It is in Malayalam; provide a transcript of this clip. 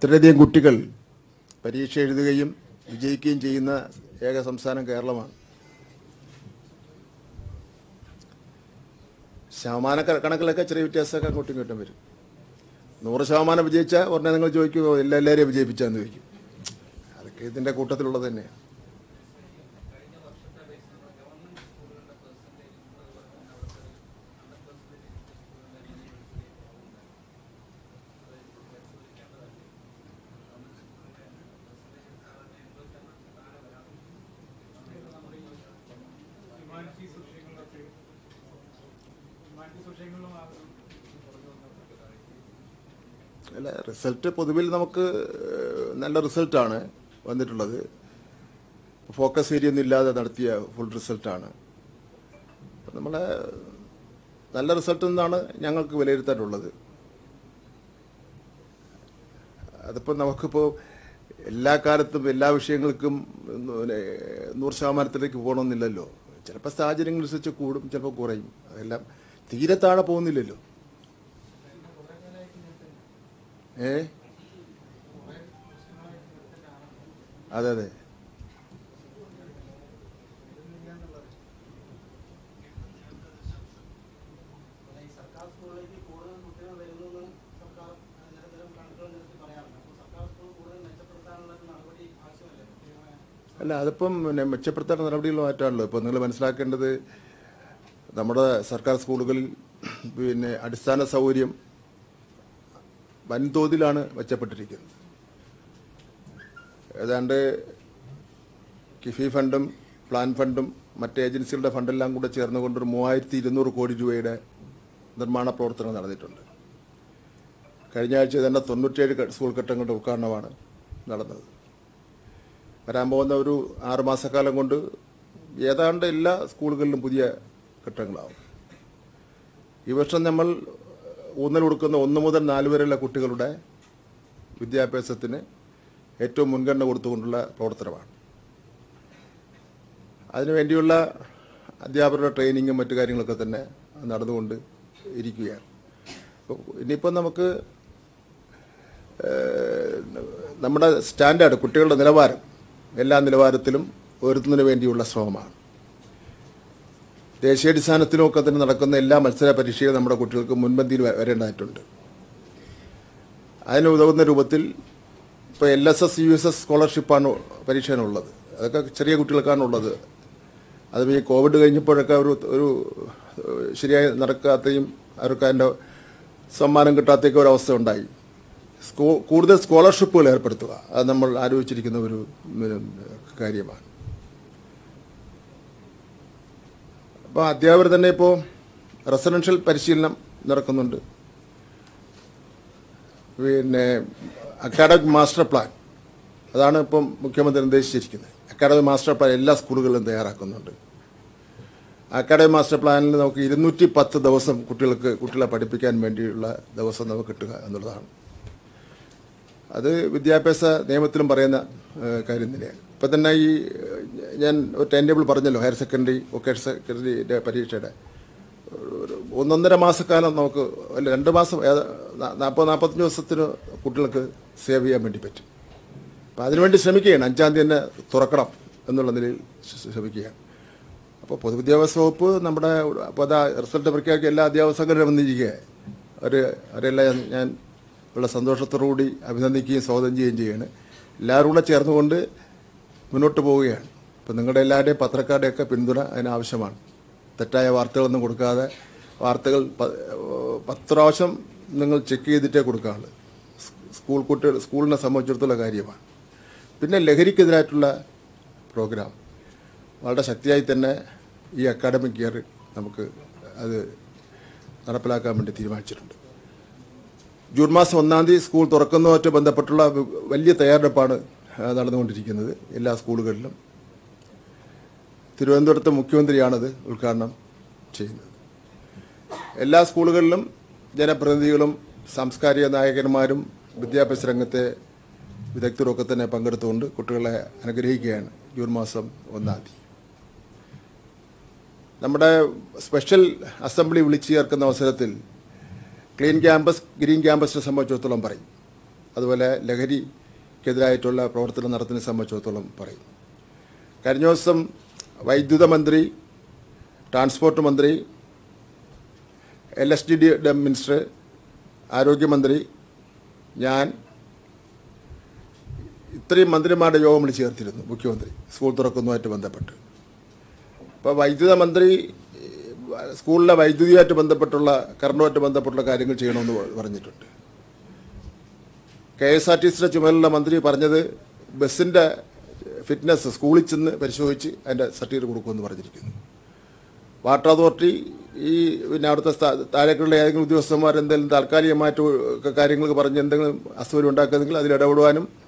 ഇത്രയധികം കുട്ടികൾ പരീക്ഷ എഴുതുകയും വിജയിക്കുകയും ചെയ്യുന്ന ഏക സംസ്ഥാനം കേരളമാണ് ശതമാന ക- കണക്കിലൊക്കെ ചെറിയ വ്യത്യാസമൊക്കെ അങ്ങോട്ടും ഇങ്ങോട്ടും വരും നൂറ് ശതമാനം വിജയിച്ച ഉടനെ നിങ്ങൾ ചോദിക്കുമോ എല്ലാ എല്ലാവരെയും വിജയിപ്പിച്ചാന്ന് ചോദിക്കും അതൊക്കെ ഇതിൻ്റെ കൂട്ടത്തിലുള്ളത് തന്നെയാണ് ഹ്യൂമാനിറ്റീസ് വിഷയങ്ങളിലൊക്കെ ഹ്യൂമാനിറ്റീസ് വിഷയങ്ങളിലും ആളുകൾ കുറഞ്ഞു വന്ന അല്ല റിസൾട്ട് പൊതുവിൽ നമുക്ക് ഏഹ്, നല്ല റിസൾട്ടാണ് വന്നിട്ടുള്ളത് ഫോക്കസ് ഏരിയ ഒന്നും ഇല്ലാതെ നടത്തിയ ഫുൾ റിസൾട്ടാണ് നമ്മളെ നല്ല റിസൾട്ട് എന്നാണ് ഞങ്ങൾക്ക് വിലയിരുത്താനുള്ളത് അതിപ്പോൾ നമുക്കിപ്പോൾ എല്ലാ കാലത്തും എല്ലാ വിഷയങ്ങൾക്കും പിന്നെ നൂറ് ശതമാനത്തിലേക്ക് പോകണമെന്നില്ലല്ലോ ചിലപ്പോൾ സാഹചര്യങ്ങൾ അനുസരിച്ച് കൂടും ചിലപ്പോൾ കുറയും അതെല്ലാം തീരെ താഴെ പോകുന്നില്ലല്ലോ ഏ അതെ അതെ ഈ സർക്കാർ സ്കൂളിലേക്ക് കൂടുതൽ കുട്ടികൾ വരുന്നെന്ന് സർക്കാർ നിരന്തരം കണക്കുകൾ നിരത്തി പറയാറുണ്ട് അപ്പോൾ സർക്കാർ സ്കൂൾ കൂടുതൽ മെച്ചപ്പെടുത്താനുള്ള ഒരു നടപടി ആവശ്യമല്ലേ പ്രത്യേകമായ അല്ല അതിപ്പം പിന്നെ മെച്ചപ്പെടുത്താൻ നടപടികൾ മാറ്റാണല്ലോ ഇപ്പോൾ നിങ്ങൾ മനസ്സിലാക്കേണ്ടത് നമ്മുടെ സർക്കാർ സ്കൂളുകളിൽ പിന്നെ അടിസ്ഥാന സൗകര്യം വൻതോതിലാണ് മെച്ചപ്പെട്ടിരിക്കുന്നത് ഏതാണ്ട് കിഫി ഫണ്ടും പ്ലാൻ ഫണ്ടും മറ്റ് ഏജൻസികളുടെ ഫണ്ടെല്ലാം കൂടെ ചേർന്നുകൊണ്ട് ഒരു മൂവായിരത്തി ഇരുന്നൂറ് കോടി രൂപയുടെ നിർമ്മാണ പ്രവർത്തനം നടന്നിട്ടുണ്ട് കഴിഞ്ഞ ആഴ്ച തന്നെ തൊണ്ണൂറ്റേഴ് ക- സ്കൂൾ കെട്ടിടങ്ങളുടെ ഉദ്ഘാടനമാണ് നടന്നത് വരാൻ പോകുന്ന ഒരു ആറുമാസക്കാലം കൊണ്ട് ഏതാണ്ട് എല്ലാ സ്കൂളുകളിലും പുതിയ കെട്ടിടങ്ങളാവും ഈ വർഷം നമ്മൾ ഊന്നൽ കൊടുക്കുന്ന ഒന്ന് മുതൽ നാല് വരെയുള്ള കുട്ടികളുടെ വിദ്യാഭ്യാസത്തിന് ഏറ്റവും മുൻഗണന കൊടുത്തുകൊണ്ടുള്ള പ്രവർത്തനമാണ് അതിനുവേണ്ടിയുള്ള അധ്യാപകരുടെ ട്രെയിനിങ്ങും മറ്റു കാര്യങ്ങളൊക്കെ തന്നെ നടന്നുകൊണ്ട് ഇരിക്കുകയാണ് അപ്പോൾ ഇനിയിപ്പോൾ നമുക്ക് ഏഹ്, നമ്മുടെ സ്റ്റാൻഡേർഡ് കുട്ടികളുടെ നിലവാരം എല്ലാ നിലവാരത്തിലും ഉയർത്തുന്നതിന് വേണ്ടിയുള്ള ശ്രമമാണ് ദേശീയാടിസ്ഥാനത്തിലുമൊക്കെ തന്നെ നടക്കുന്ന എല്ലാ മത്സര പരീക്ഷകളും നമ്മുടെ കുട്ടികൾക്ക് മുൻപന്തിയിൽ വ- വരേണ്ടതായിട്ടുണ്ട് അതിന് ഉതകുന്ന രൂപത്തിൽ ഇപ്പോൾ L S S U S S സ്കോളർഷിപ്പാണ് പരീക്ഷയാണുള്ളത് അതൊക്കെ ചെറിയ കുട്ടികൾക്കാണുള്ളത് അത് ഈ കോവിഡ് കഴിഞ്ഞപ്പോഴൊക്കെ ഒരു ഒരു ഏഹ്, ശരിയായി നടക്കാത്തയും അവർക്ക് അതിൻ്റെ സമ്മാനം കിട്ടാത്തേക്ക് ഒരു അവസ്ഥ ഉണ്ടായി സ്കൂ കൂടുതൽ സ്കോളർഷിപ്പുകൾ ഏർപ്പെടുത്തുക അത് നമ്മൾ ആലോചിച്ചിരിക്കുന്ന ഒരു ഉം, കാര്യമാണ് അപ്പോൾ അധ്യാപകർ തന്നെ ഇപ്പോൾ റെസിഡൻഷ്യൽ പരിശീലനം നടക്കുന്നുണ്ട് പിന്നെ അക്കാഡമിക് മാസ്റ്റർ പ്ലാൻ അതാണ് ഇപ്പം മുഖ്യമന്ത്രി നിർദ്ദേശിച്ചിരിക്കുന്നത് അക്കാഡമിക് മാസ്റ്റർ പ്ലാൻ എല്ലാ സ്കൂളുകളിലും തയ്യാറാക്കുന്നുണ്ട് അക്കാഡമിക് മാസ്റ്റർ പ്ലാനിൽ നമുക്ക് ഇരുന്നൂറ്റി പത്ത് ദിവസം കുട്ടികൾക്ക് കുട്ടികളെ പഠിപ്പിക്കാൻ വേണ്ടിയുള്ള ദിവസം നമുക്ക് കിട്ടുക എന്നുള്ളതാണ് അത് വിദ്യാഭ്യാസ നിയമത്തിലും പറയുന്ന ഏഹ്, കാര്യം തന്നെയാണ് ഇപ്പം തന്നെ ഈ ഏഹ്, ഞാൻ ഒരു ടൈം ടേബിൾ പറഞ്ഞല്ലോ ഹയർ സെക്കൻഡറി വൊക്കേഷൻ സെക്കൻഡറിയുടെ പരീക്ഷയുടെ ഒരു ഒന്നൊന്നര മാസക്കാലം നമുക്ക് അല്ല രണ്ട് മാസം ഏത- നാ- നാൽപ്പത് നാൽപ്പത്തഞ്ച് ദിവസത്തിന് കുട്ടികൾക്ക് സേവ് ചെയ്യാൻ വേണ്ടി പറ്റും അപ്പം അതിനുവേണ്ടി ശ്രമിക്കുകയാണ് അഞ്ചാം തീയതി തന്നെ തുറക്കണം എന്നുള്ള നിലയിൽ ശ്ര- ശ്രമിക്കുകയാണ് അപ്പോൾ പൊതുവിദ്യാഭ്യാസ വകുപ്പ് നമ്മുടെ അപ്പോൾ അതാ റിസൾട്ട് പ്രഖ്യാപിക്കുക എല്ലാ അധ്യാപകരും വന്നിരിക്കുക അവർ അവരെല്ലാം ഞാൻ- ഞാൻ ഉള്ള സന്തോഷത്തോടുകൂടി അഭിനന്ദിക്കുകയും സ്വാഗതം ചെയ്യുകയും ചെയ്യുകയാണ് എല്ലാവരും കൂടെ ചേർന്നുകൊണ്ട് മുന്നോട്ട് പോവുകയാണ് ഇപ്പം നിങ്ങളുടെ എല്ലാവരുടെയും പത്രക്കാരുടെയൊക്കെ പിന്തുണ അതിനാവശ്യമാണ് തെറ്റായ വാർത്തകളൊന്നും കൊടുക്കാതെ വാർത്തകൾ പ- പത്ത് പ്രാവശ്യം നിങ്ങൾ ചെക്ക് ചെയ്തിട്ടേ കൊടുക്കാറുള്ളൂ സ്കൂൾ കുട്ടികൾ സ്കൂളിനെ സംബന്ധിച്ചിടത്തോളം കാര്യമാണ് പിന്നെ ലഹരിക്കെതിരായിട്ടുള്ള പ്രോഗ്രാം വളരെ ശക്തിയായി തന്നെ ഈ അക്കാഡമിക് ഇയർ നമുക്ക് അത് നടപ്പിലാക്കാൻ വേണ്ടി തീരുമാനിച്ചിട്ടുണ്ട് ജൂൺ മാസം ഒന്നാം തീയതി സ്കൂൾ തുറക്കുന്നതുമായിട്ട് ബന്ധപ്പെട്ടുള്ള വ- വലിയ തയ്യാറെടുപ്പാണ് ആ, നടന്നുകൊണ്ടിരിക്കുന്നത് എല്ലാ സ്കൂളുകളിലും തിരുവനന്തപുരത്ത് മുഖ്യമന്ത്രിയാണത് ഉദ്ഘാടനം ചെയ്യുന്നത് എല്ലാ സ്കൂളുകളിലും ജനപ്രതിനിധികളും സാംസ്കാരിക നായകന്മാരും വിദ്യാഭ്യാസ രംഗത്തെ വിദഗ്ധരൊക്കെ തന്നെ പങ്കെടുത്തുകൊണ്ട് കുട്ടികളെ അനുഗ്രഹിക്കുകയാണ് ജൂൺ മാസം ഒന്നാം തീയതി നമ്മുടെ സ്പെഷ്യൽ അസംബ്ലി വിളിച്ചു ചേർക്കുന്ന അവസരത്തിൽ ക്ലീൻ ക്യാമ്പസ് ഗ്രീൻ ക്യാമ്പസിനെ സംബന്ധിച്ചിടത്തോളം പറയും അതുപോലെ ലഹരിക്കെതിരായിട്ടുള്ള പ്രവർത്തനം നടത്തുന്നതിനെ സംബന്ധിച്ചിടത്തോളം പറയും കഴിഞ്ഞ ദിവസം വൈദ്യുത മന്ത്രി ട്രാൻസ്പോർട്ട് മന്ത്രി L S D D minister ആരോഗ്യമന്ത്രി ഞാൻ ഇത്രയും മന്ത്രിമാരുടെ യോഗം വിളിച്ച് ചേർത്തിരുന്നു മുഖ്യമന്ത്രി സ്കൂൾ തുറക്കുന്നതുമായിട്ട് ബന്ധപ്പെട്ട് അപ്പോൾ വൈദ്യുത മന്ത്രി ഏഹ്, സ്കൂളിലെ വൈദ്യുതിയുമായിട്ട് ബന്ധപ്പെട്ടുള്ള കറണ്ടുമായിട്ട് ബന്ധപ്പെട്ടുള്ള കാര്യങ്ങൾ ചെയ്യണമെന്ന് പ- പറഞ്ഞിട്ടുണ്ട് കെ എസ് ആർ ടി സിയുടെ ചുമതലയുള്ള മന്ത്രി പറഞ്ഞത് ബസ്സിൻ്റെ ഫിറ്റ്നസ് സ്കൂളിൽ ചെന്ന് പരിശോധിച്ച് അതിൻ്റെ സർട്ടിഫിക്കറ്റ് കൊടുക്കുമെന്ന് പറഞ്ഞിരിക്കുന്നു വാട്ടർ അതോറിറ്റി ഈ പിന്നെ അവിടുത്തെ സ്ഥാ- താഴേക്കുള്ള ഏതെങ്കിലും ഉദ്യോഗസ്ഥന്മാർ എന്തെങ്കിലും താൽക്കാലികമായിട്ട് ഒക്കെ കാര്യങ്ങൾക്ക് പറഞ്ഞ് എന്തെങ്കിലും അസൗകര്യം ഉണ്ടാക്കുന്നെങ്കിൽ അതിൽ ഇടപെടുവാനും